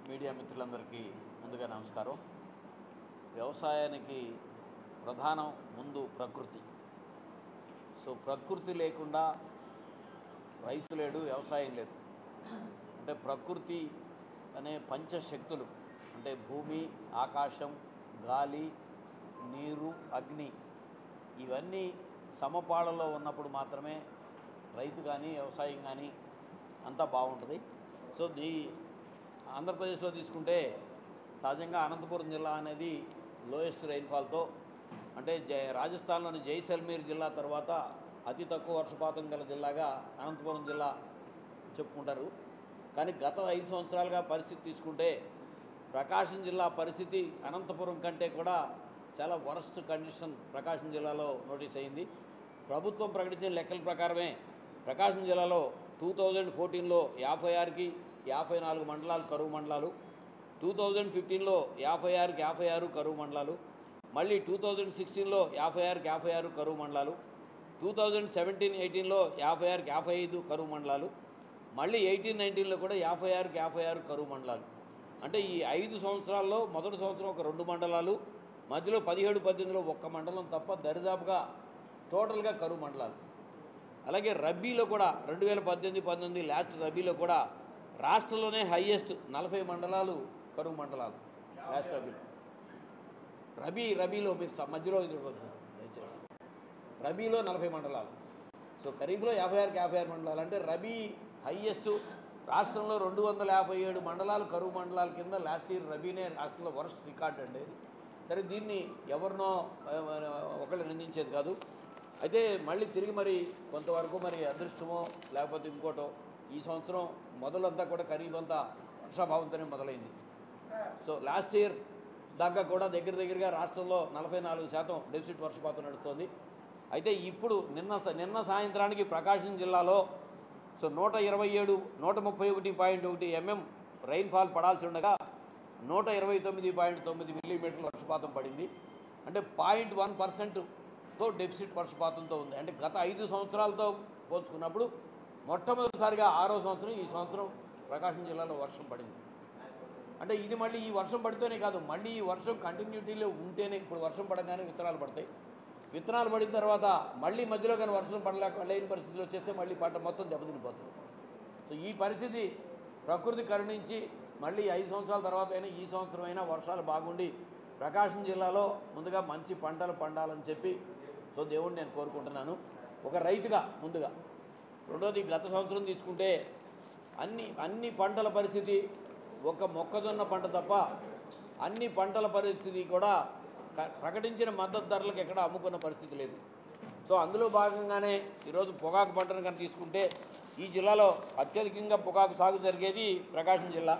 Media మిత్రులందరికీ ముందుగా నమస్కారం వ్యవసాయానికి ప్రధానం ముందు ప్రకృతి సో ప్రకృతి లేకుండా రైతు లేడు వ్యవసాయం లేదు అంటే ప్రకృతి అనే పంచశక్తులు అంటే భూమి ఆకాశం గాలి నీరు అగ్ని ఇవన్నీ సమపాళలో ఉన్నప్పుడు మాత్రమే రైతు కానీ వ్యవసాయం కానీ అంతా బాగుంటుంది సో దీ ఆంధ్రప్రదేశ్లో తీసుకుంటే సహజంగా అనంతపురం జిల్లా అనేది లోయెస్ట్ రైన్ఫాల్తో అంటే జై రాజస్థాన్లోని జైసల్మీర్ జిల్లా తర్వాత అతి తక్కువ వర్షపాతం గల జిల్లాగా అనంతపురం జిల్లా చెప్పుకుంటారు కానీ గత ఐదు సంవత్సరాలుగా పరిస్థితి తీసుకుంటే ప్రకాశం జిల్లా పరిస్థితి అనంతపురం కంటే కూడా చాలా వరస్ట్ కండిషన్ ప్రకాశం జిల్లాలో నోటీస్ అయింది ప్రభుత్వం ప్రకటించిన లెక్కల ప్రకారమే ప్రకాశం జిల్లాలో టూ థౌజండ్ ఫోర్టీన్లో యాభై ఆరుకి యాభై నాలుగు మండలాలు కరువు మండలాలు టూ థౌజండ్ ఫిఫ్టీన్లో యాభై ఆరుకి యాభై ఆరు కరువు మండలాలు మళ్ళీ టూ థౌజండ్ సిక్స్టీన్లో యాభై ఆరుకి యాభై ఆరు కరువు మండలాలు టూ థౌజండ్ సెవెంటీన్ ఎయిటీన్లో యాభై ఆరుకి యాభై ఐదు కరువు మండలాలు మళ్ళీ ఎయిటీన్ నైన్టీన్లో కూడా యాభై ఆరుకి యాభై ఆరు కరువు మండలాలు అంటే ఈ ఐదు సంవత్సరాల్లో మొదటి సంవత్సరం ఒక రెండు మండలాలు మధ్యలో పదిహేడు పద్దెనిమిదిలో ఒక్క మండలం తప్ప దరిదాపుగా టోటల్గా కరువు మండలాలు అలాగే రబ్బీలో కూడా రెండు వేల పద్దెనిమిది పంతొమ్మిది లాస్ట్ రబ్బీలో కూడా రాష్ట్రంలోనే హైయెస్ట్ నలభై మండలాలు కరువు మండలాలు లాస్ట్ రబీ రబీ రబీలో మీరు స- మధ్యలో ఇది వద్దు, దయచేసి రబీలో నలభై మండలాలు సో ఖరీఫ్లో యాభై ఆరుకి యాభై ఆరు మండలాలు అంటే రబీ హైయెస్ట్ రాష్ట్రంలో రెండు వందల యాభై ఏడు మండలాలు కరువు మండలాల కింద లాస్ట్ ఇయర్ రబీనే రాష్ట్రంలో వరస్ట్ రికార్డ్ అండి ఇది. సరే దీన్ని ఎవరినో ఆ, ఒకళ్ళు నిందించేది కాదు అయితే మళ్ళీ తిరిగి మరి కొంతవరకు మరి అదృష్టమో లేకపోతే ఇంకోటో ఈ సంవత్సరం మొదలంతా కూడా ఖరీఫ్ అంతా వర్షాభావంతోనే మొదలైంది సో లాస్ట్ ఇయర్ దాకా కూడా దగ్గర దగ్గరగా రాష్ట్రంలో నలభై నాలుగు శాతం డెఫిసిట్ వర్షపాతం నడుస్తోంది అయితే ఇప్పుడు నిన్న స- నిన్న సాయంత్రానికి ప్రకాశం జిల్లాలో సో నూట ఇరవై ఏడు నూట ముప్పై ఒకటి పాయింట్ ఒకటి ఎంఎం రైన్ఫాల్ పడాల్సి ఉండగా నూట ఇరవై తొమ్మిది పాయింట్ తొమ్మిది మిల్లీమీటర్ల వర్షపాతం పడింది అంటే పాయింట్ వన్ పర్సెంట్తో డెఫిసిట్ వర్షపాతంతో ఉంది అంటే గత ఐదు సంవత్సరాలతో పోల్చుకున్నప్పుడు మొట్టమొదటిసారిగా ఆరో సంవత్సరం ఈ సంవత్సరం ప్రకాశం జిల్లాలో వర్షం పడింది అంటే ఇది మళ్ళీ ఈ వర్షం పడితేనే కాదు మళ్ళీ ఈ వర్షం కంటిన్యూటీలో ఉంటేనే ఇప్పుడు వర్షం పడగానే విత్తనాలు పడతాయి విత్తనాలు పడిన తర్వాత మళ్ళీ మధ్యలో కానీ వర్షం పడలేక లేని పరిస్థితులు వచ్చేస్తే మళ్ళీ పంట మొత్తం దెబ్బతినిపోతుంది సో ఈ పరిస్థితి ప్రకృతి కరుణించి మళ్ళీ ఐదు సంవత్సరాల తర్వాత అయినా ఈ సంవత్సరం అయినా వర్షాలు బాగుండి ప్రకాశం జిల్లాలో ముందుగా మంచి పంటలు పండాలని చెప్పి సో దేవుడిని నేను కోరుకుంటున్నాను ఒక రైతుగా ముందుగా రెండోది గత సంవత్సరం తీసుకుంటే అన్ని అన్ని పంటల పరిస్థితి ఒక మొక్కజొన్న పంట తప్ప అన్ని పంటల పరిస్థితి కూడా క- ప్రకటించిన మద్దతు ధరలకు ఎక్కడ అమ్ముకున్న పరిస్థితి లేదు సో అందులో భాగంగానే ఈరోజు పొగాకు పంటను కనుక తీసుకుంటే ఈ జిల్లాలో అత్యధికంగా పొగాకు సాగు జరిగేది ప్రకాశం జిల్లా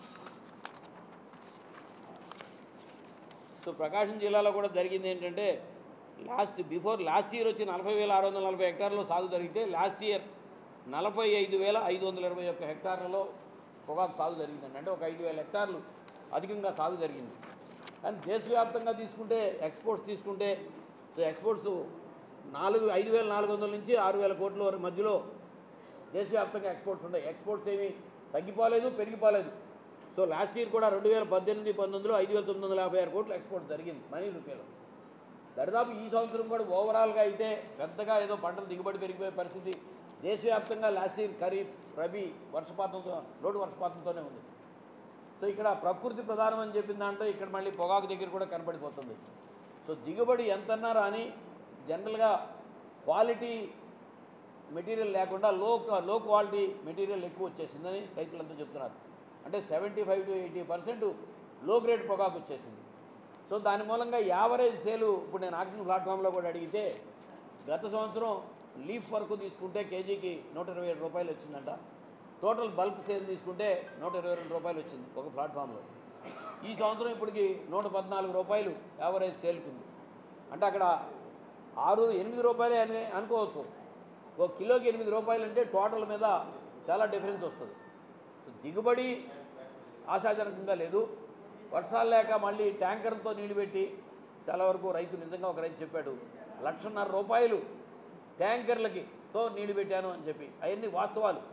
సో ప్రకాశం జిల్లాలో కూడా జరిగింది ఏంటంటే లాస్ట్ బిఫోర్ లాస్ట్ ఇయర్ వచ్చి నలభై వేల ఆరు వందల నలభై హెక్టార్లో సాగు జరిగితే లాస్ట్ ఇయర్ నలభై ఐదు వేల ఐదు వందల ఇరవై ఒక్క హెక్టార్లలో పొగాకు సాగు జరిగిందండి అంటే ఒక ఐదు వేల హెక్టార్లు అధికంగా సాగు జరిగింది కానీ దేశవ్యాప్తంగా తీసుకుంటే ఎక్స్పోర్ట్స్ తీసుకుంటే సో ఎక్స్పోర్ట్స్ నాలుగు ఐదు వేల నాలుగు వందల నుంచి ఆరు వేల కోట్ల వరకు మధ్యలో దేశవ్యాప్తంగా ఎక్స్పోర్ట్స్ ఉన్నాయి ఎక్స్పోర్ట్స్ ఏమీ తగ్గిపోలేదు పెరిగిపోలేదు సో లాస్ట్ ఇయర్ కూడా రెండు వేల పద్దెనిమిది పంతొమ్మిదిలో ఐదు వేల తొమ్మిది వందల యాభై ఆరు కోట్లు ఎక్స్పోర్ట్ జరిగింది మనీ రూపాయలు దరిదాపు ఈ సంవత్సరం కూడా ఓవరాల్గా అయితే పెద్దగా ఏదో పంటలు దిగుబడి పెరిగిపోయే పరిస్థితి దేశవ్యాప్తంగా లాస్ట్ ఇయర్ ఖరీఫ్ రబీ వర్షపాతంతో లోటు వర్షపాతంతోనే ఉంది సో ఇక్కడ ప్రకృతి ప్రధానం అని చెప్పిన దాంట్లో ఇక్కడ మళ్ళీ పొగాకు దగ్గర కూడా కనపడిపోతుంది సో దిగుబడి ఎంతన్నారా అని జనరల్గా క్వాలిటీ మెటీరియల్ లేకుండా లో లో క్వాలిటీ మెటీరియల్ ఎక్కువ వచ్చేసిందని రైతులంతా చెప్తున్నారు అంటే seventy five to eighty percent low grade పొగాకు వచ్చేసింది సో దాని మూలంగా యావరేజ్ సేలు ఇప్పుడు నేను ఆక్సిజన్ ప్లాట్ఫామ్లో కూడా అడిగితే గత సంవత్సరం లీఫ్ వరకు తీసుకుంటే కేజీకి నూట ఇరవై ఏడు రూపాయలు వచ్చిందంట టోటల్ బల్క్ సేల్ తీసుకుంటే నూట ఇరవై రెండు రూపాయలు వచ్చింది ఒక ప్లాట్ఫామ్లో ఈ సంవత్సరం ఇప్పటికి నూట పద్నాలుగు రూపాయలు యావరేజ్ సేల్కుంది అంటే అక్కడ ఆరు ఎనిమిది రూపాయలే అని అనుకోవచ్చు ఒక కిలోకి ఎనిమిది రూపాయలు అంటే టోటల్ మీద చాలా డిఫరెన్స్ వస్తుంది సో దిగుబడి ఆశాజనకంగా లేదు వర్షాలు లేక మళ్ళీ ట్యాంకర్తో నీళ్లు పెట్టి చాలా వరకు రైతు నిజంగా ఒక రైతు చెప్పాడు లక్షన్నర రూపాయలు ట్యాంకర్లకి తో నీళ్లు పెట్టాను అని చెప్పి అవన్నీ వాస్తవాలు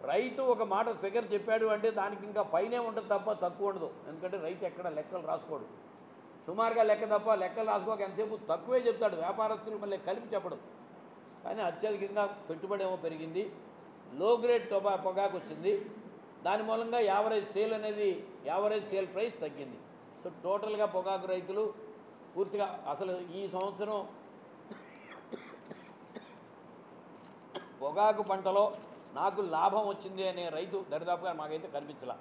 రైతు ఒక మాట ఫిగర్ చెప్పాడు అంటే దానికి ఇంకా పైనే ఉంటుంది తప్ప తక్కువ ఉండదు ఎందుకంటే రైతు ఎక్కడ లెక్కలు రాసుకోడు సుమారుగా లెక్క తప్ప లెక్కలు రాసుకోక ఎంతసేపు తక్కువే చెప్తాడు వ్యాపారస్తులు మళ్ళీ కలిపి చెప్పడం కానీ అత్యధికంగా పెట్టుబడి ఏమో పెరిగింది లో గ్రేడ్ టొబా పొగాకు వచ్చింది దాని మూలంగా యావరేజ్ సేల్ అనేది యావరేజ్ సేల్ ప్రైస్ తగ్గింది సో టోటల్గా పొగాకు రైతులు పూర్తిగా అసలు ఈ సంవత్సరం పొగాకు పంటలో నాకు లాభం వచ్చింది అనే రైతు దరిదాపుగా మాకైతే కనిపించలా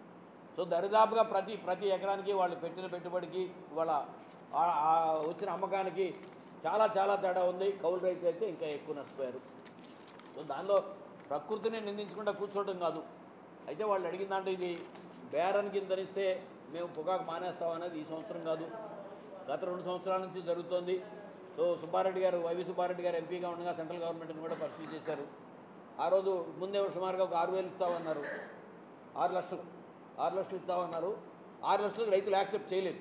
సో దరిదాపుగా ప్రతి ప్రతి ఎకరానికి వాళ్ళు పెట్టిన పెట్టుబడికి వాళ్ళ ఆ- ఆ వచ్చిన అమ్మకానికి చాలా చాలా తేడా ఉంది కౌలు రైతు అయితే ఇంకా ఎక్కువ నష్టపోయారు సో దానిలో ప్రకృతిని నిందించకుండా కూర్చోవడం కాదు అయితే వాళ్ళు అడిగిన దాంట్లో ఇది బేరన్ కింద ధరిస్తే మేము పొగాకు మానేస్తాం అనేది ఈ సంవత్సరం కాదు గత రెండు సంవత్సరాల నుంచి జరుగుతోంది సో సుబ్బారెడ్డి గారు వైవి సుబ్బారెడ్డి గారు ఎంపీగా ఉండగా సెంట్రల్ గవర్నమెంట్ని కూడా పరిస్థితి చేశారు ఆ రోజు ముందే సుమారుగా ఒక ఆరు వేలు ఇస్తామన్నారు ఆరు లక్షలు ఆరు లక్షలు ఇస్తామన్నారు ఆరు లక్షలు రైతులు యాక్సెప్ట్ చేయలేదు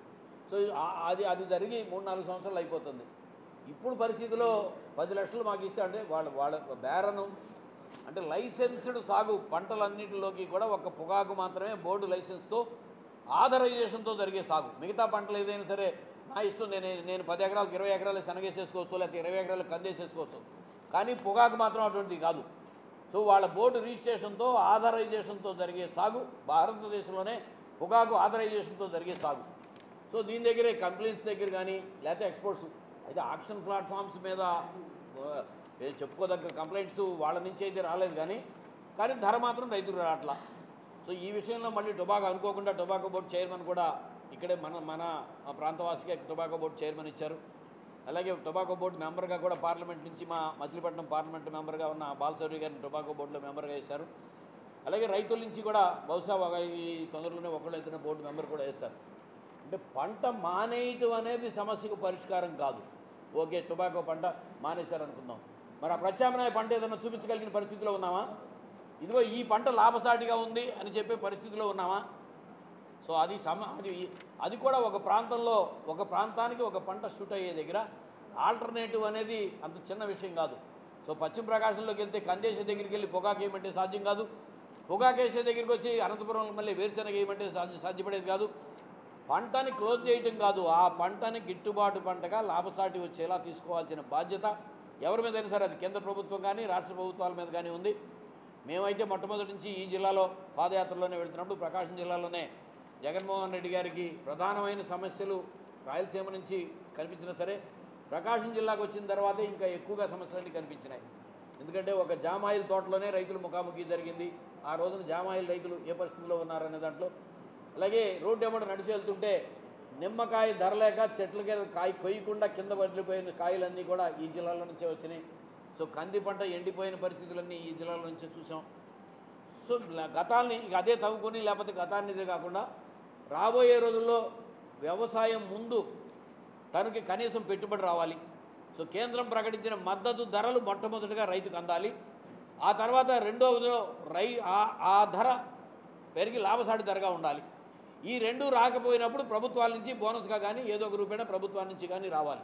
సో ఆ- అది అది జరిగి మూడు నాలుగు సంవత్సరాలు అయిపోతుంది ఇప్పుడు పరిస్థితిలో పది లక్షలు మాకు ఇస్తే అంటే వాళ్ళ వాళ్ళ బేరను అంటే లైసెన్స్డ్ సాగు పంటలన్నిటిలోకి కూడా ఒక పొగాకు మాత్రమే బోర్డు లైసెన్స్తో ఆథరైజేషన్తో జరిగే సాగు మిగతా పంటలు ఏదైనా సరే నా ఇష్టం నేను నేను పది ఎకరాలకు ఇరవై ఎకరాలు శనగేసేసుకోవచ్చు లేకపోతే ఇరవై ఎకరాలు కందేసేసుకోవచ్చు కానీ పొగాకు మాత్రం అటువంటిది కాదు సో వాళ్ళ బోర్డు రిజిస్ట్రేషన్తో ఆథరైజేషన్తో జరిగే సాగు భారతదేశంలోనే పొగాకు ఆథరైజేషన్తో జరిగే సాగు సో దీని దగ్గరే కంప్లైంట్స్ దగ్గర కానీ లేకపోతే ఎక్స్పోర్ట్స్ అయితే ఆక్షన్ ప్లాట్ఫామ్స్ మీద ఆ, ఏ చెప్పుకోదగ్గ కంప్లైంట్స్ వాళ్ళ నుంచి అయితే రాలేదు కానీ కానీ ధర మాత్రం రైతులు రావట్లా సో ఈ విషయంలో మళ్ళీ టొబాకో అనుకోకుండా టొబాకో బోర్డు చైర్మన్ కూడా ఇక్కడే మన మన ప్రాంతవాసిగా టొబాకో బోర్డు చైర్మన్ ఇచ్చారు అలాగే టొబాకో బోర్డు మెంబర్గా కూడా పార్లమెంట్ నుంచి మా మచిలీపట్నం పార్లమెంట్ మెంబర్గా ఉన్న బాలసౌరి గారిని టొబాకో బోర్డులో మెంబర్గా వేశారు అలాగే రైతుల నుంచి కూడా బహుశా ఒక ఈ తొందరలోనే ఒకళ్ళు అయితే బోర్డు మెంబర్ కూడా వేస్తారు అంటే పంట మానేయటం అనేది సమస్యకు పరిష్కారం కాదు ఓకే టొబాకో పంట మానేశారు అనుకుందాం మరి ఆ ప్రత్యామ్నాయ పంట ఏదైనా చూపించగలిగిన పరిస్థితిలో ఉన్నామా ఇదిగో ఈ పంట లాభసాటిగా ఉంది అని చెప్పే పరిస్థితిలో ఉన్నామా సో అది సమ అది అది కూడా ఒక ప్రాంతంలో ఒక ప్రాంతానికి ఒక పంట షూట్ అయ్యే దగ్గర ఆల్టర్నేటివ్ అనేది అంత చిన్న విషయం కాదు సో పశ్చిమ ప్రకాశంలోకి వెళ్తే కందేశ దగ్గరికి వెళ్ళి పొగాకు వేయమంటే సాధ్యం కాదు పొగాకేసే దగ్గరికి వచ్చి అనంతపురంలో మళ్ళీ వేరుశెనగ వేయమంటే సాధ్య సాధ్యపడేది కాదు పంటని క్లోజ్ చేయటం కాదు ఆ పంటని గిట్టుబాటు పంటగా లాభసాటి వచ్చేలా తీసుకోవాల్సిన బాధ్యత ఎవరి మీదైనా సరే అది కేంద్ర ప్రభుత్వం కానీ రాష్ట్ర ప్రభుత్వాల మీద కానీ ఉంది మేమైతే మొట్టమొదటి నుంచి ఈ జిల్లాలో పాదయాత్రలోనే వెళ్తున్నప్పుడు ప్రకాశం జిల్లాలోనే జగన్మోహన్ రెడ్డి గారికి ప్రధానమైన సమస్యలు రాయలసీమ నుంచి కనిపించినా సరే ప్రకాశం జిల్లాకు వచ్చిన తర్వాతే ఇంకా ఎక్కువగా సమస్యలన్నీ కనిపించినాయి ఎందుకంటే ఒక జామాయిల్ తోటలోనే రైతులు ముఖాముఖి జరిగింది ఆ రోజున జామాయిల్ రైతులు ఏ పరిస్థితిలో ఉన్నారనే దాంట్లో అలాగే రోడ్డు ఎమ్మడ నడిచి వెళ్తుంటే నిమ్మకాయ ధర లేక చెట్లకి కాయ కొయ్యకుండా కింద పడిపోయిన కాయలన్నీ కూడా ఈ జిల్లాలో నుంచే వచ్చినాయి సో కంది పంట ఎండిపోయిన పరిస్థితులన్నీ ఈ జిల్లాలో నుంచే చూసాం సో ల- గతాన్ని ఇక అదే తవ్వుకొని లేకపోతే గతాన్ని ఇదే కాకుండా రాబోయే రోజుల్లో వ్యవసాయం ముందు తనకి కనీసం పెట్టుబడి రావాలి సో కేంద్రం ప్రకటించిన మద్దతు ధరలు మొట్టమొదటిగా రైతుకు అందాలి ఆ తర్వాత రెండవదిలో రై ఆ- ఆ ధర పెరిగి లాభసాటి ధరగా ఉండాలి ఈ రెండు రాకపోయినప్పుడు ప్రభుత్వాల నుంచి బోనస్గా కానీ ఏదో ఒక రూపేణ ప్రభుత్వాల నుంచి కానీ రావాలి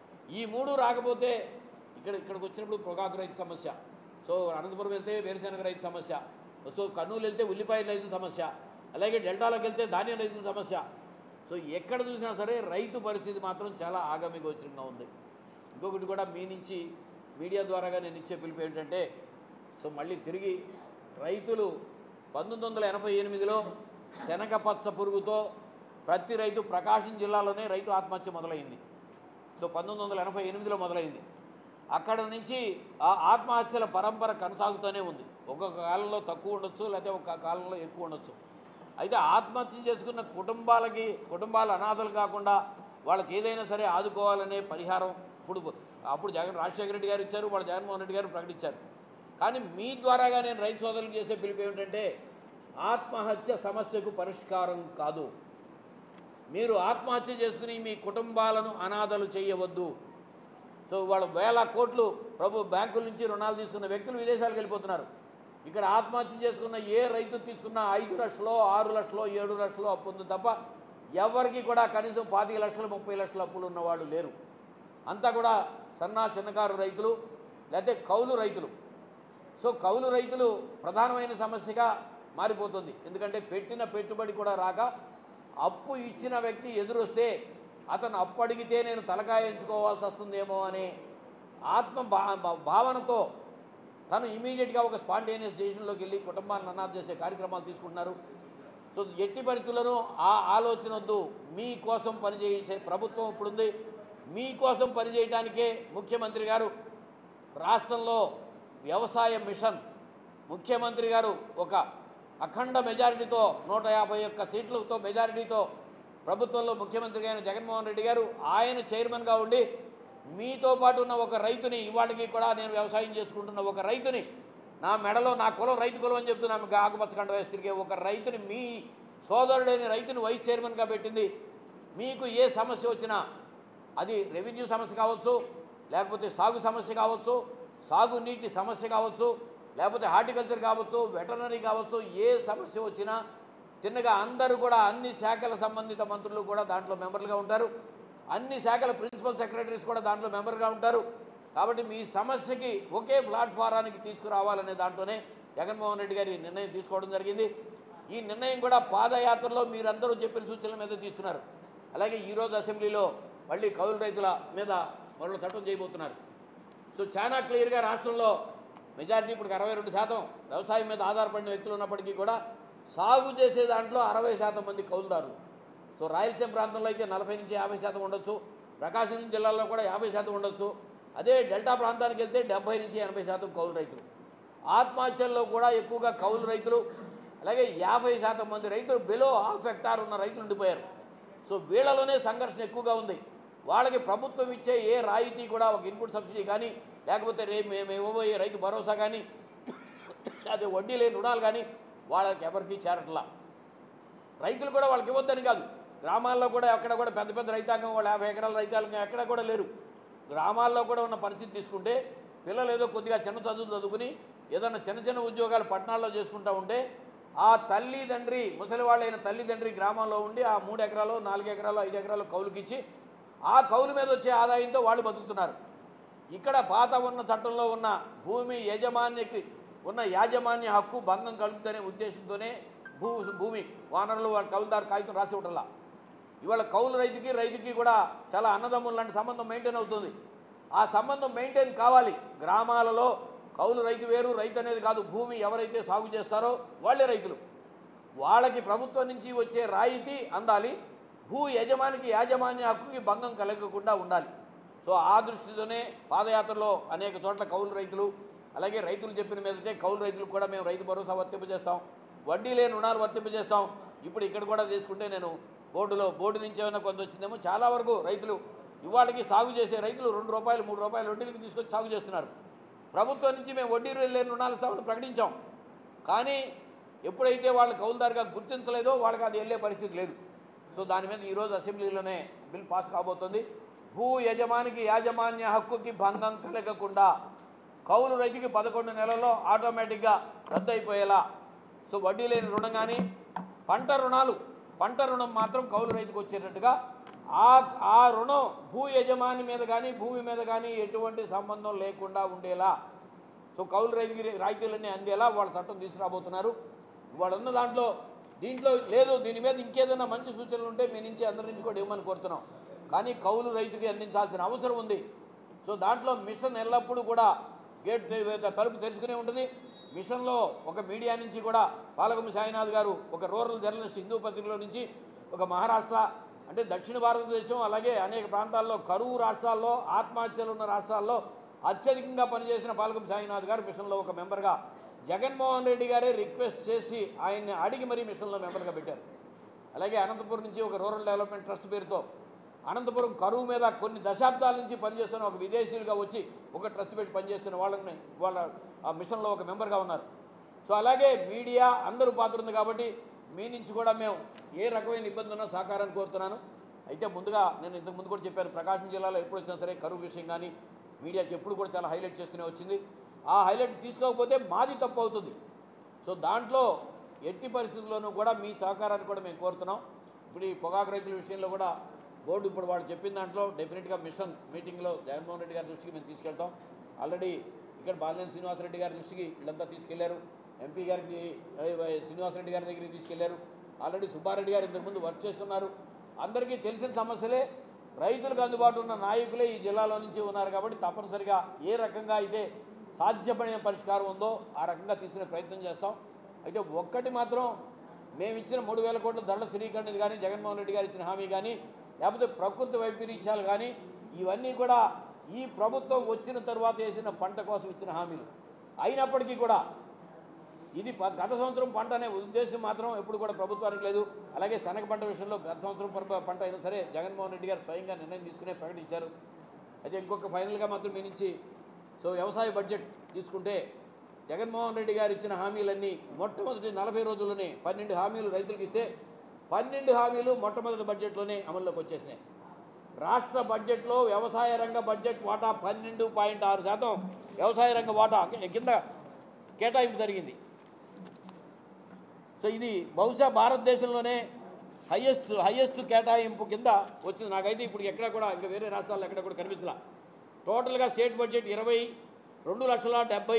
ఈ మూడు రాకపోతే ఇక్కడ ఇక్కడికి వచ్చినప్పుడు పొగాకు రైతు సమస్య సో అనంతపురం వెళ్తే వేరుశెనగ రైతు సమస్య సో కర్నూలు వెళ్తే ఉల్లిపాయ రైతు సమస్య అలాగే డెల్టాలోకి వెళ్తే ధాన్యం రైతు సమస్య సో ఎక్కడ చూసినా సరే రైతు పరిస్థితి మాత్రం చాలా ఆగమి గోచరంగా ఉంది ఇంకొకటి కూడా మీ నుంచి మీడియా ద్వారాగా నేను ఇచ్చే పిలుపు ఏంటంటే సో మళ్ళీ తిరిగి రైతులు పంతొమ్మిది వందల ఎనభై ఎనిమిదిలో శనగ పచ్చ పురుగుతో ప్రతి రైతు ప్రకాశం జిల్లాలోనే రైతు ఆత్మహత్య మొదలైంది సో పంతొమ్మిది వందల ఎనభై ఎనిమిదిలో మొదలైంది అక్కడ నుంచి ఆ ఆత్మహత్యల పరంపర కొనసాగుతూనే ఉంది ఒక్కొక్క కాలంలో తక్కువ ఉండొచ్చు లేకపోతే ఒక కాలంలో ఎక్కువ ఉండొచ్చు అయితే ఆత్మహత్య చేసుకున్న కుటుంబాలకి కుటుంబాలు అనాథలు కాకుండా వాళ్ళకి ఏదైనా సరే ఆదుకోవాలనే పరిహారం ఇప్పుడు అప్పుడు జగన్ రాజశేఖర రెడ్డి గారు ఇచ్చారు వాళ్ళు జగన్మోహన్ రెడ్డి గారు ప్రకటించారు కానీ మీ ద్వారాగా నేను రైతు సోదరులు చేసే పిలుపు ఏమిటంటే ఆత్మహత్య సమస్యకు పరిష్కారం కాదు మీరు ఆత్మహత్య చేసుకుని మీ కుటుంబాలను అనాథలు చేయవద్దు సో వాళ్ళు వేల కోట్లు ప్రభు బ్యాంకుల నుంచి రుణాలు తీసుకున్న వ్యక్తులు విదేశాలకు వెళ్ళిపోతున్నారు ఇక్కడ ఆత్మహత్య చేసుకున్న ఏ రైతు తీసుకున్న ఐదు లక్షలో ఆరు లక్షలో ఏడు లక్షలో అప్పు ఉంది తప్ప ఎవరికి కూడా కనీసం పాతిక లక్షలు ముప్పై లక్షల అప్పులు ఉన్నవాళ్ళు లేరు అంతా కూడా సన్న చిన్నకారు రైతులు లేకపోతే కౌలు రైతులు సో కౌలు రైతులు ప్రధానమైన సమస్యగా మారిపోతుంది ఎందుకంటే పెట్టిన పెట్టుబడి కూడా రాక అప్పు ఇచ్చిన వ్యక్తి ఎదురొస్తే అతను అప్పు అడిగితే నేను తలకాయ ఎంచుకోవాల్సి వస్తుందేమో అనే ఆత్మ భా- భా- భావనతో తను ఇమీడియట్గా ఒక స్పాంటేనియస్ డెసిషన్లోకి వెళ్ళి కుటుంబాన్ని అనాథ చేసే కార్యక్రమాలు తీసుకుంటున్నారు సో ఎట్టి పరిస్థితులను ఆ ఆలోచన వద్దు మీకోసం పనిచేసే ప్రభుత్వం ఇప్పుడుంది మీకోసం పనిచేయడానికే ముఖ్యమంత్రి గారు రాష్ట్రంలో వ్యవసాయ మిషన్ ముఖ్యమంత్రి గారు ఒక అఖండ మెజారిటీతో నూట యాభై ఒక్క సీట్లతో మెజారిటీతో ప్రభుత్వంలో ముఖ్యమంత్రి అయిన జగన్మోహన్ రెడ్డి గారు ఆయన చైర్మన్గా ఉండి మీతో పాటు ఉన్న ఒక రైతుని ఇవాటికి కూడా నేను వ్యవసాయం చేసుకుంటున్న ఒక రైతుని నా మెడలో నా కులం రైతు కులం అని చెప్తున్నాను మీకు ఆకుపచ్చ కండ వేసి తిరిగే ఒక రైతుని మీ సోదరుడైన రైతుని వైస్ చైర్మన్గా పెట్టింది మీకు ఏ సమస్య వచ్చినా అది రెవెన్యూ సమస్య కావచ్చు లేకపోతే సాగు సమస్య కావచ్చు సాగు నీటి సమస్య కావచ్చు లేకపోతే హార్టికల్చర్ కావచ్చు వెటర్నరీ కావచ్చు ఏ సమస్య వచ్చినా తిన్నగా అందరూ కూడా అన్ని శాఖల సంబంధిత మంత్రులు కూడా దాంట్లో మెంబర్లుగా ఉంటారు అన్ని శాఖల ప్రిన్సిపల్ సెక్రటరీస్ కూడా దాంట్లో మెంబర్గా ఉంటారు కాబట్టి మీ సమస్యకి ఒకే ప్లాట్ఫారానికి తీసుకురావాలనే దాంట్లోనే జగన్మోహన్ రెడ్డి గారి నిర్ణయం తీసుకోవడం జరిగింది ఈ నిర్ణయం కూడా పాదయాత్రలో మీరందరూ చెప్పిన సూచనల మీద తీసుకున్నారు అలాగే ఈరోజు అసెంబ్లీలో మళ్ళీ కౌలు రైతుల మీద మరో చట్టం చేయబోతున్నారు సో చాలా క్లియర్గా రాష్ట్రంలో మెజారిటీ ఇప్పుడు అరవై రెండు శాతం వ్యవసాయం మీద ఆధారపడిన వ్యక్తులు ఉన్నప్పటికీ కూడా సాగు చేసే దాంట్లో అరవై శాతం మంది కౌలుదారులు సో రాయలసీమ ప్రాంతంలో అయితే నలభై నుంచి యాభై శాతం ఉండొచ్చు ప్రకాశం జిల్లాలో కూడా యాభై శాతం ఉండొచ్చు అదే డెల్టా ప్రాంతానికి వెళ్తే డెబ్బై నుంచి ఎనభై శాతం కౌలు రైతులు ఆత్మహత్యల్లో కూడా ఎక్కువగా కౌలు రైతులు అలాగే యాభై శాతం మంది రైతులు బిలో హాఫ్ హెక్టార్ ఉన్న రైతులు ఉండిపోయారు సో వీళ్ళలోనే సంఘర్షణ ఎక్కువగా ఉంది వాళ్ళకి ప్రభుత్వం ఇచ్చే ఏ రాయితీ కూడా ఒక ఇన్పుట్ సబ్సిడీ కానీ లేకపోతే రేపు మేము ఇవ్వబోయే రైతు భరోసా కానీ అదే వడ్డీ లేని రుణాలు కానీ వాళ్ళకి ఎవరికీ చేరట్లా రైతులు కూడా వాళ్ళకి ఇవ్వద్దని కాదు గ్రామాల్లో కూడా ఎక్కడ కూడా పెద్ద పెద్ద రైతాంగం వాళ్ళు యాభై ఎకరాల రైతాంగం ఎక్కడ కూడా లేరు గ్రామాల్లో కూడా ఉన్న పరిస్థితి తీసుకుంటే పిల్లలు ఏదో కొద్దిగా చిన్న చదువులు చదువుకుని ఏదైనా చిన్న చిన్న ఉద్యోగాలు పట్టణాల్లో చేసుకుంటా ఉంటే ఆ తల్లి తండ్రి ముసలి వాళ్ళైన తల్లి తండ్రి గ్రామంలో ఉండి ఆ మూడు ఎకరాలు నాలుగు ఎకరాలు ఐదు ఎకరాలు కౌలుకిచ్చి ఆ కౌలు మీద వచ్చే ఆదాయంతో వాళ్ళు బతుకుతున్నారు ఇక్కడ పాత ఉన్న చట్టంలో ఉన్న భూమి యజమానికి ఉన్న యాజమాన్య హక్కు భంగం కలుగుతుందనే ఉద్దేశంతోనే భూ భూమి వానరులు వాళ్ళ కౌలుదారు కాగితం రాసి ఉండాల ఇవాళ కౌలు రైతుకి రైతుకి కూడా చాలా అన్నదమ్ములు లాంటి సంబంధం మెయింటైన్ అవుతుంది ఆ సంబంధం మెయింటైన్ కావాలి గ్రామాలలో కౌలు రైతు వేరు రైతు అనేది కాదు భూమి ఎవరైతే సాగు చేస్తారో వాళ్ళే రైతులు వాళ్ళకి ప్రభుత్వం నుంచి వచ్చే రాయితీ అందాలి భూ యజమానికి యాజమాన్య హక్కుకి భంగం కలగకుండా ఉండాలి సో ఆ దృష్టితోనే పాదయాత్రలో అనేక చోట్ల కౌలు రైతులు అలాగే రైతులు చెప్పిన మీదటే కౌలు రైతులు కూడా మేము రైతు భరోసా వర్తింపజేస్తాం వడ్డీ లేని రుణాలు వర్తింపజేస్తాం ఇప్పుడు ఇక్కడ కూడా తీసుకుంటే నేను బోర్డులో బోర్డు నుంచి ఏమైనా కొంత వచ్చిందేమో చాలా వరకు రైతులు ఇవాళకి సాగు చేసే రైతులు రెండు రూపాయలు మూడు రూపాయలు వడ్డీలకు తీసుకొచ్చి సాగు చేస్తున్నారు ప్రభుత్వం నుంచి మేము వడ్డీ లేని రుణాలు ఇస్తామని ప్రకటించాం కానీ ఎప్పుడైతే వాళ్ళు కౌలుదారుగా గుర్తించలేదో వాళ్ళకి అది వెళ్ళే పరిస్థితి లేదు సో దాని మీద ఈరోజు అసెంబ్లీలోనే బిల్ పాస్ కాబోతుంది భూ యజమానికి యాజమాన్య హక్కుకి భంగం కలగకుండా కౌలు రైతుకి పదకొండు నెలల్లో ఆటోమేటిక్గా రద్దయిపోయేలా సో వడ్డీ లేని రుణం కానీ పంట రుణాలు పంట రుణం మాత్రం కౌలు రైతుకు వచ్చేటట్టుగా ఆ ఆ రుణం భూ యజమాని మీద కానీ భూమి మీద కానీ ఎటువంటి సంబంధం లేకుండా ఉండేలా సో కౌలు రైతుకి రాయితీలన్నీ అందేలా వాళ్ళ చట్టం తీసుకురాబోతున్నారు వాళ్ళు ఉన్న దాంట్లో దీంట్లో లేదు దీని మీద ఇంకేదైనా మంచి సూచనలు ఉంటే మీ నుంచి అందరి నుంచి కూడా ఇవ్వమని కోరుతున్నాం కానీ కౌలు రైతుకి అందించాల్సిన అవసరం ఉంది సో దాంట్లో మిషన్ ఎల్లప్పుడూ కూడా గేట్ తె- తలుపు తెరుచుకునే ఉంటుంది మిషన్లో ఒక మీడియా నుంచి కూడా పాలకం సాయినాథ్ గారు ఒక రూరల్ జర్నలిస్ట్ హిందూ పత్రికలో నుంచి ఒక మహారాష్ట్ర అంటే దక్షిణ భారతదేశం అలాగే అనేక ప్రాంతాల్లో కరువు రాష్ట్రాల్లో ఆత్మహత్యలు ఉన్న రాష్ట్రాల్లో అత్యధికంగా పనిచేసిన పాలకం సాయినాథ్ గారు మిషన్లో ఒక మెంబర్గా జగన్మోహన్ రెడ్డి గారే రిక్వెస్ట్ చేసి ఆయన్ని అడిగి మరీ మిషన్లో మెంబర్గా పెట్టారు అలాగే అనంతపురం నుంచి ఒక రూరల్ డెవలప్మెంట్ ట్రస్ట్ పేరుతో అనంతపురం కరువు మీద కొన్ని దశాబ్దాల నుంచి పనిచేస్తున్న ఒక విదేశీయులుగా వచ్చి ఒక ట్రస్ట్ పెట్టి పనిచేస్తున్న వాళ్ళని వాళ్ళ ఆ మిషన్లో ఒక మెంబర్గా ఉన్నారు సో అలాగే మీడియా అందరూ పాత్ర ఉంది కాబట్టి మీ నుంచి కూడా మేము ఏ రకమైన ఇబ్బంది ఉన్నా సహకారాన్ని కోరుతున్నాను అయితే ముందుగా నేను ఇంతకు ముందు కూడా చెప్పాను ప్రకాశం జిల్లాలో ఎప్పుడు వచ్చినా సరే కరువు విషయం కానీ మీడియాకి ఎప్పుడు కూడా చాలా హైలైట్ చేస్తూనే వచ్చింది ఆ హైలైట్ తీసుకోకపోతే మాది తప్పు అవుతుంది సో దాంట్లో ఎట్టి పరిస్థితుల్లోనూ కూడా మీ సహకారాన్ని కూడా మేము కోరుతున్నాం ఇప్పుడు ఈ పొగాకు రైతుల విషయంలో కూడా బోర్డు ఇప్పుడు వాళ్ళు చెప్పిన దాంట్లో డెఫినెట్గా మిషన్ మీటింగ్లో జగన్మోహన్ రెడ్డి గారి దృష్టికి మేము తీసుకెళ్తాం ఆల్రెడీ ఇక్కడ బాలినేని శ్రీనివాసరెడ్డి గారి దృష్టికి వీళ్ళంతా తీసుకెళ్లారు ఎంపీ గారికి ఏ, ఏ, శ్రీనివాసరెడ్డి గారి దగ్గరికి తీసుకెళ్లారు ఆల్రెడీ సుబ్బారెడ్డి గారు ఇంతకుముందు వర్క్ చేస్తున్నారు అందరికీ తెలిసిన సమస్యలే రైతులకు అందుబాటు ఉన్న నాయకులే ఈ జిల్లాలో నుంచి ఉన్నారు కాబట్టి తప్పనిసరిగా ఏ రకంగా అయితే సాధ్యపడిన పరిష్కారం ఉందో ఆ రకంగా తీసుకునే ప్రయత్నం చేస్తాం అయితే ఒక్కటి మాత్రం మేము ఇచ్చిన మూడు వేల కోట్ల ధరల స్థిరీకరణ కానీ జగన్మోహన్ రెడ్డి గారు ఇచ్చిన హామీ కానీ లేకపోతే ప్రకృతి వైపరీత్యాలు కానీ ఇవన్నీ కూడా ఈ ప్రభుత్వం వచ్చిన తర్వాత వేసిన పంట కోసం ఇచ్చిన హామీలు అయినప్పటికీ కూడా ఇది ప- గత సంవత్సరం పంట అనే ఉద్దేశం మాత్రం ఎప్పుడు కూడా ప్రభుత్వానికి లేదు అలాగే శనగ పంట విషయంలో గత సంవత్సరం ప- పంట అయినా సరే జగన్మోహన్ రెడ్డి గారు స్వయంగా నిర్ణయం తీసుకునే ప్రకటించారు అయితే ఇంకొక ఫైనల్గా మాత్రం మీ నుంచి సో వ్యవసాయ బడ్జెట్ తీసుకుంటే జగన్మోహన్ రెడ్డి గారు ఇచ్చిన హామీలన్నీ మొట్టమొదటి నలభై రోజుల్లోనే పన్నెండు హామీలు రైతులకు ఇస్తే పన్నెండు హామీలు మొట్టమొదటి బడ్జెట్లోనే అమల్లోకి వచ్చేసినాయి రాష్ట్ర బడ్జెట్లో వ్యవసాయ రంగ బడ్జెట్ వాటా పన్నెండు పాయింట్ ఆరు శాతం వ్యవసాయ రంగ వాటా కింద కేటాయింపు జరిగింది సో ఇది బహుశా భారతదేశంలోనే హయ్యెస్ట్ హయ్యెస్ట్ కేటాయింపు కింద వచ్చింది నాకైతే ఇప్పుడు ఎక్కడ కూడా ఇంకా వేరే రాష్ట్రాల్లో ఎక్కడ కూడా కనిపించలా టోటల్గా స్టేట్ బడ్జెట్ ఇరవై రెండు లక్షల డెబ్బై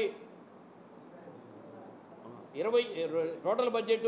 ఇరవై టోటల్ బడ్జెట్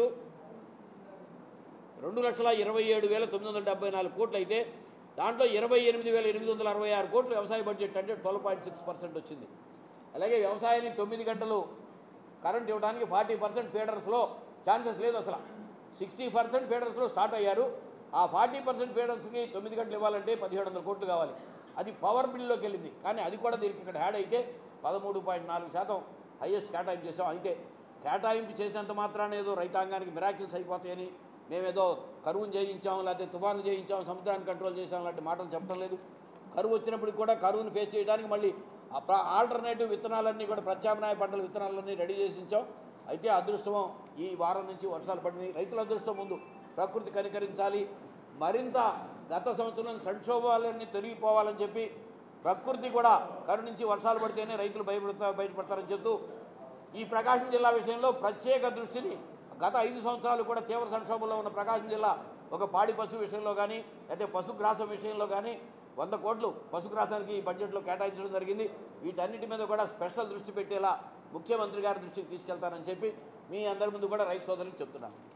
రెండు లక్షల ఇరవై ఏడు వేల తొమ్మిది వందల డెబ్బై నాలుగు కోట్లు అయితే దాంట్లో ఇరవై ఎనిమిది వేల ఎనిమిది వందల అరవై ఆరు కోట్లు వ్యవసాయ బడ్జెట్ అంటే ట్వెల్వ్ పాయింట్ సిక్స్ పర్సెంట్ వచ్చింది అలాగే వ్యవసాయానికి తొమ్మిది గంటలు కరెంట్ ఇవ్వడానికి ఫార్టీ పర్సెంట్ ఫీడర్స్లో ఛాన్సెస్ లేదు అసలు సిక్స్టీ పర్సెంట్ ఫీడర్స్లో స్టార్ట్ అయ్యారు ఆ ఫార్టీ పర్సెంట్ ఫీడర్స్కి తొమ్మిది గంటలు ఇవ్వాలంటే పదిహేడు వందల కోట్లు కావాలి అది పవర్ బిల్లోకి వెళ్ళింది కానీ అది కూడా దీనికి ఇక్కడ యాడ్ అయితే పదమూడు పాయింట్ నాలుగు శాతం హైయెస్ట్ కేటాయింపు చేసాం అయితే కేటాయింపు చేసినంత మాత్రాన ఏదో రైతాంగానికి మిరాకిల్స్ అయిపోతాయని మేమేదో కరువును జయించాం లేకపోతే తుఫాను జయించాం సముద్రాన్ని కంట్రోల్ చేసాం లాంటి మాటలు చెప్పడం లేదు కరువు వచ్చినప్పటికి కూడా కరువును ఫేస్ చేయడానికి మళ్ళీ ఆల్టర్నేటివ్ విత్తనాలన్నీ కూడా ప్రత్యామ్నాయ పంటల విత్తనాలన్నీ రెడీ చేసి ఉంచాం అయితే అదృష్టమో ఈ వారం నుంచి వర్షాలు పడినాయి రైతుల అదృష్టం ముందు ప్రకృతి కనికరించాలి మరింత గత సంవత్సరం సంక్షోభాలన్నీ తొలగిపోవాలని చెప్పి ప్రకృతి కూడా కరుణించి వర్షాలు పడితేనే రైతులు భయపడతా బయటపడతారని చెప్తూ ఈ ప్రకాశం జిల్లా విషయంలో ప్రత్యేక దృష్టిని గత ఐదు సంవత్సరాలు కూడా తీవ్ర సంక్షోభంలో ఉన్న ప్రకాశం జిల్లా ఒక పాడి పశు విషయంలో కానీ అయితే పశుగ్రాసం విషయంలో కానీ వంద కోట్లు పశుగ్రాసానికి ఈ బడ్జెట్లో కేటాయించడం జరిగింది వీటన్నిటి మీద కూడా స్పెషల్ దృష్టి పెట్టేలా ముఖ్యమంత్రి గారి దృష్టికి తీసుకెళ్తానని చెప్పి మీ అందరి ముందు కూడా రైతు సోదరులకు చెప్తున్నాను